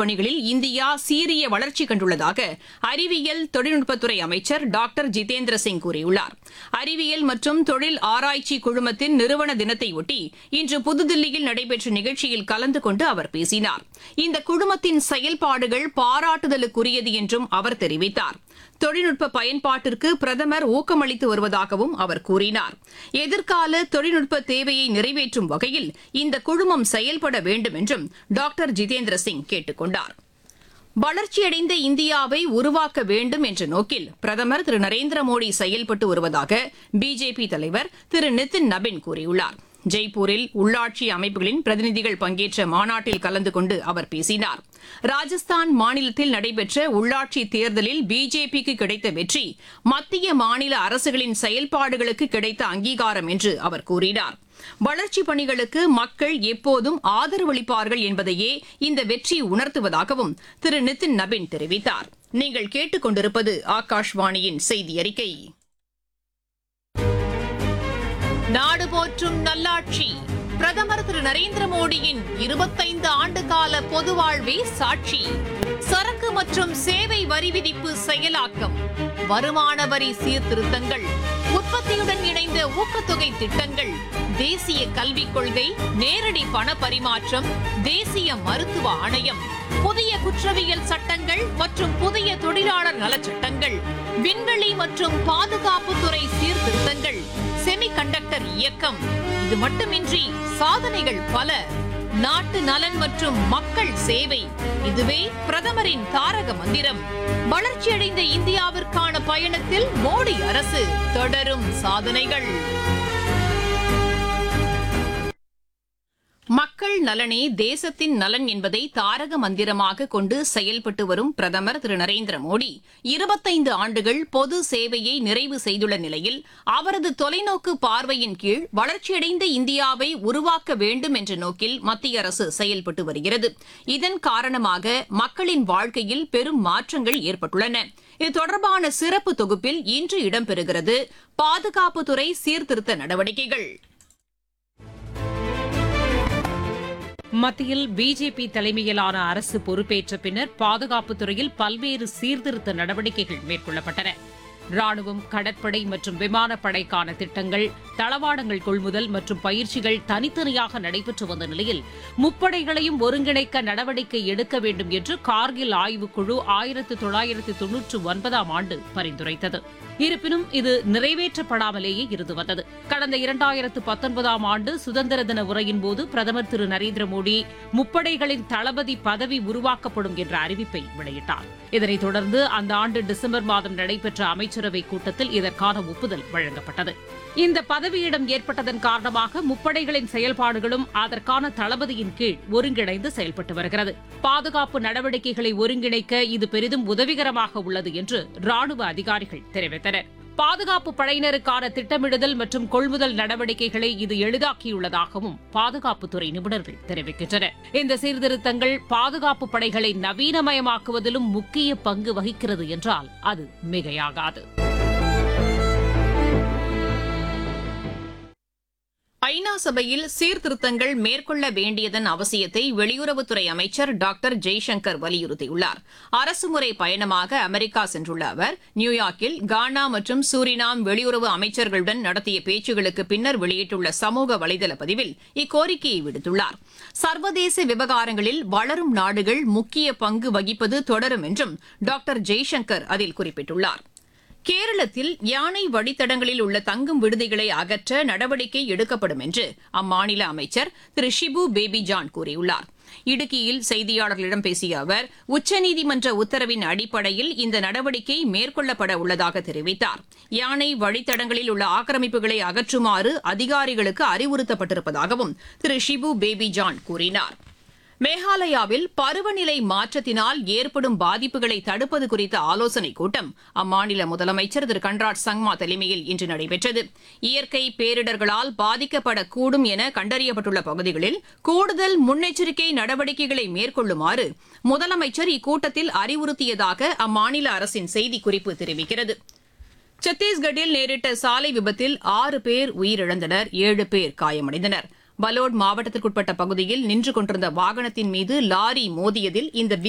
பணிகளில் இந்தியா சீரிய வளர்ச்சி கண்டுள்ளதாக அறிவியல் தொழில்நுட்பத்துறை அமைச்சர் டாக்டர் ஜிதேந்திர சிங் கூறியுள்ளார் அறிவியல் மற்றும் தொழில் ஆராய்ச்சி குழுமத்தின் நிறுவன தினத்தையொட்டி இன்று புதுதில்லியில் நடைபெற்ற நிகழ்ச்சியில் கலந்து கொண்டு அவர் பேசினார் இந்த குழுமத்தின் செயல்பாடுகள் பாராட்டுதலுக்குரியது என்றும் அவர் தெரிவித்தார் தொழில்நுட்ப பயன்பாட்டிற்கு பிரதமர் ஊக்கமளித்து வருவதாகவும் அவர் கூறினார் எதிர்கால தொழில்நுட்ப தேவையை நிறைவேற்றும் வகையில் இந்த குழுமம் செயல்பட வேண்டும் என்றும் டாக்டர் ஜிதேந்திர சிங் கேட்டுக் கொண்டார் வளர்ச்சியடைந்த இந்தியாவை உருவாக்க வேண்டும் என்ற நோக்கில் பிரதமர் திரு நரேந்திர மோடி செயல்பட்டு வருவதாக பிஜேபி தலைவர் திரு நிதின் நபின் கூறியுள்ளார் ஜெய்ப்பூரில் உள்ளாட்சி அமைப்புகளின் பிரதிநிதிகள் பங்கேற்ற மாநாட்டில் கலந்து கொண்டு அவர் பேசினார் ராஜஸ்தான் மாநிலத்தில் நடைபெற்ற உள்ளாட்சி தேர்தலில் பிஜேபிக்கு கிடைத்த வெற்றி மத்திய மாநில அரசுகளின் செயல்பாடுகளுக்கு கிடைத்த அங்கீகாரம் என்று அவர் கூறினார் வளர்ச்சிப் பணிகளுக்கு மக்கள் எப்போதும் ஆதரவளிப்பார்கள் என்பதையே இந்த வெற்றி உணர்த்துவதாகவும் திரு நிதின் நபின் தெரிவித்தார் நீங்கள் கேட்டுக்கொண்டிருப்பது ஆகாஷ்வாணியின் செய்தி அறிக்கை நாடு போற்றும் நல்லாட்சி பிரதமர் திரு நரேந்திர மோடியின் இருபத்தைந்து ஆண்டு கால பொது வாழ்வே சாட்சி சரக்கு மற்றும் சேவை வரி விதிப்பு செயலாக்கம் வருமான வரி சீர்திருத்தங்கள் உற்பத்தியுடன் இணைந்த ஊக்கத்தொகை திட்டங்கள் தேசிய கல்விக் கொள்கை நேரடி பண பரிமாற்றம் தேசிய மருத்துவ ஆணையம் புதிய குற்றவியல் சட்டங்கள் மற்றும் புதிய தொழிலாளர் நலச்சட்டங்கள் விண்வெளி மற்றும் பாதுகாப்புத்துறை சீர்திருத்தங்கள் செமிகண்டக்டர் இயக்கம் இது மட்டுமின்றி சாதனைகள் பல நாட்டு நலன் மற்றும் மக்கள் சேவை இதுவே பிரதமரின் தாரக மந்திரம் வளர்ச்சியடைந்த இந்தியாவிற்கான பயணத்தில் மோடி அரசு தொடரும் சாதனைகள் மக்கள் நலனே தேசத்தின் நலன் என்பதை தாரக மந்திரமாக கொண்டு செயல்பட்டு வரும் பிரதமர் திரு நரேந்திர மோடி இருபத்தைந்து ஆண்டுகள் பொது சேவையை நிறைவு செய்துள்ள நிலையில் அவரது தொலைநோக்கு பார்வையின் கீழ் வளர்ச்சியடைந்த இந்தியாவை உருவாக்க வேண்டும் என்ற நோக்கில் மத்திய அரசு செயல்பட்டு வருகிறது இதன் காரணமாக மக்களின் வாழ்க்கையில் பெரும் மாற்றங்கள் ஏற்பட்டுள்ளன இது தொடர்பான சிறப்பு தொகுப்பில் இன்று இடம்பெறுகிறது பாதுகாப்புத்துறை சீர்திருத்த நடவடிக்கைகள் மத்தியில் பிஜேபி தலைமையிலான அரசு பொறுப்பேற்ற பின்னர் பாதுகாப்புத் துறையில் பல்வேறு சீர்திருத்த நடவடிக்கைகள் மேற்கொள்ளப்பட்டன ராணுவம் கடற்படை மற்றும் விமானப்படைக்கான திட்டங்கள் தளவாடங்கள் கொள்முதல் மற்றும் பயிற்சிகள் தனித்தனியாக நடைபெற்று வந்த நிலையில் முப்படைகளையும் ஒருங்கிணைக்க நடவடிக்கை எடுக்க வேண்டும் என்று கார்கில் ஆய்வுக்குழு ஆயிரத்து தொள்ளாயிரத்து தொன்னூற்று ஒன்பதாம் ஆண்டு பரிந்துரைத்தது இருப்பினும் இது நிறைவேற்றப்படாமலேயே இருந்து வந்தது கடந்த இரண்டாயிரத்து பத்தொன்பதாம் ஆண்டு சுதந்திர தின உரையின் போது பிரதமர் திரு நரேந்திர மோடி முப்படைகளின் தளபதி பதவி உருவாக்கப்படும் என்ற அறிவிப்பை வெளியிட்டார் இதனைத் தொடர்ந்து அந்த ஆண்டு டிசம்பர் மாதம் நடைபெற்ற அமைச்சரவைக் கூட்டத்தில் இதற்கான ஒப்புதல் வழங்கப்பட்டது இந்த பதவியிடம் ஏற்பட்டதன் காரணமாக முப்படைகளின் செயல்பாடுகளும் அதற்கான தளபதியின் கீழ் ஒருங்கிணைந்து செயல்பட்டு வருகிறது பாதுகாப்பு நடவடிக்கைகளை ஒருங்கிணைக்க இது பெரிதும் உதவிகரமாக உள்ளது என்று ராணுவ அதிகாரிகள் தெரிவித்தனர் பாதுகாப்பு படையினருக்கான திட்டமிடுதல் மற்றும் கொள்முதல் நடவடிக்கைகளை இது எளிதாக்கியுள்ளதாகவும் பாதுகாப்புத்துறை நிபுணர்கள் தெரிவிக்கின்றனர் இந்த சீர்திருத்தங்கள் பாதுகாப்பு படைகளை நவீனமயமாக்குவதிலும் முக்கிய பங்கு வகிக்கிறது என்றால் அது மிகையாகாது ஐநா சபையில் சீர்திருத்தங்கள் மேற்கொள்ள வேண்டியதன் அவசியத்தை வெளியுறவுத்துறை அமைச்சர் டாக்டர் ஜெய்சங்கர் வலியுறுத்தியுள்ளார் அரசுமுறை பயணமாக அமெரிக்கா சென்றுள்ள அவர் நியூயார்க்கில் கானா மற்றும் சூரினாம் வெளியுறவு அமைச்சர்களுடன் நடத்திய பேச்சுகளுக்கு பின்னர் வெளியிட்டுள்ள சமூக வலைதள பதிவில் இக்கோரிக்கையை விடுத்துள்ளார் சர்வதேச விவகாரங்களில் வளரும் நாடுகள் முக்கிய பங்கு வகிப்பது தொடரும் என்றும் டாக்டர் ஜெய்சங்கர் அதில் குறிப்பிட்டுள்ளார் கேரளத்தில் யானை வழித்தடங்களில் உள்ள தங்கும் விடுதிகளை அகற்ற நடவடிக்கை எடுக்கப்படும் என்று அம்மாநில அமைச்சர் திரு ஷிபு பேபி ஜான் கூறியுள்ளார் இடுக்கியில் செய்தியாளர்களிடம் பேசிய அவர் உச்சநீதிமன்ற உத்தரவின் அடிப்படையில் இந்த நடவடிக்கை மேற்கொள்ளப்பட உள்ளதாக தெரிவித்தார் யானை வழித்தடங்களில் உள்ள ஆக்கிரமிப்புகளை அகற்றுமாறு அதிகாரிகளுக்கு அறிவுறுத்தப்பட்டிருப்பதாகவும் திரு ஷிபு பேபி ஜான் கூறினார் மேகாலயாவில் பருவநிலை மாற்றத்தினால் ஏற்படும் பாதிப்புகளை தடுப்பது குறித்த ஆலோசனைக் கூட்டம் அம்மாநில முதலமைச்சர் திரு கன்ராட் சங்மா தலைமையில் இன்று நடைபெற்றது இயற்கை பேரிடர்களால் பாதிக்கப்படக்கூடும் என கண்டறியப்பட்டுள்ள பகுதிகளில் கூடுதல் முன்னெச்சரிக்கை நடவடிக்கைகளை மேற்கொள்ளுமாறு முதலமைச்சர் இக்கூட்டத்தில் அறிவுறுத்தியதாக அம்மாநில அரசின் செய்திக்குறிப்பு தெரிவிக்கிறது சத்தீஸ்கட்டில் நேரிட்ட சாலை விபத்தில் ஆறு பேர் உயிரிழந்தனர் ஏழு பேர் காயமடைந்தனர் பலோட் மாவட்டத்திற்குட்பட்ட பகுதியில் நின்று கொண்டிருந்த வாகனத்தின் மீது லாரி மோதியதில் இந்த